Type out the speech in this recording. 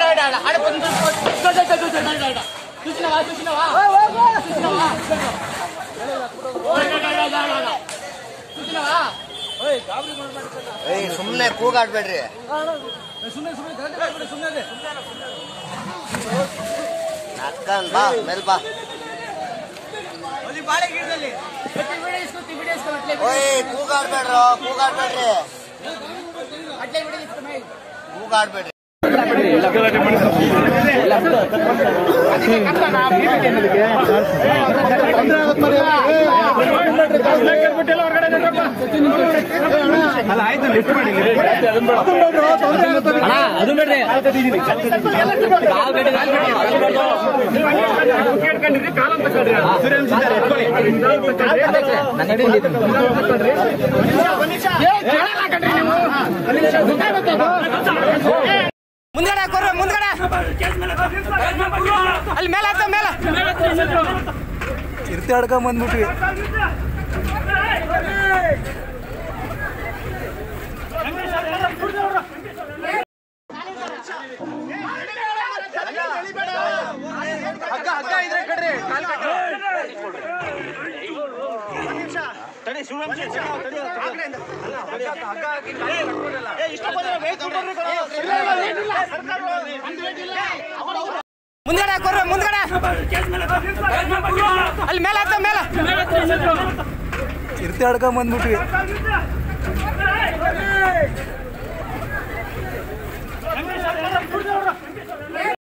చూసినవా చూసినవా చూసినవా చూసినవా ಏಯ್ ಸುಮ್ಮನೆ ಕೂಗಾಡ್ಬೇಡ್ರಿ ಸುಮ್ಮನೆ ಸುಮ್ಮನೆ ಕರೆಕ್ಟ್ ಸುಮ್ಮನೆ ನಕ್ಕನ್ ಬಾ ಮೇಲ್ ಬಾ ವಿಡಿಯೋ ಇಸ್ಕೊತಿ ವಿಡಿಯೋ ಇಸ್ಕೊ ಅಟ್ಲೇ ಓಯ್ ಕೂಗಾಡ್ಬೇಡ್ರೋ ಕೂಗಾಡ್ಬೇಡ್ರಿ ಅಟ್ಲೇ ವಿಡಿಯೋ ಇಸ್ಕೊ ಮೈ ಕೂಗಾಡ್ಬೇಡ್ರಿ ಮುಂದ್ಗಡೆ ಕೊರ್ರೆ ಮುಂದ್ಗಡೆ ಅಲ್ಲಿ ಮೇಲೆ ಹತ್ತ ಮೇಲೆ ಇರ್ತಿ ಹಡ್ಕೊಂಡ್ ಬಂದ್ಬಿಟ್ವಿ ಮುಂದ್ಗಡೆ ಕೊರ್ರೆ ಮುಂದ್ಗಡೆ ಅಲ್ಲಿ ಮೇಲೆ ಹತ್ತ ಮೇಲೆ ಇರ್ತಿ ಹಡ್ಕೊಂಡ್ ಬಂದ್ಬಿಟ್ವಿ ರಂಗೇಶ್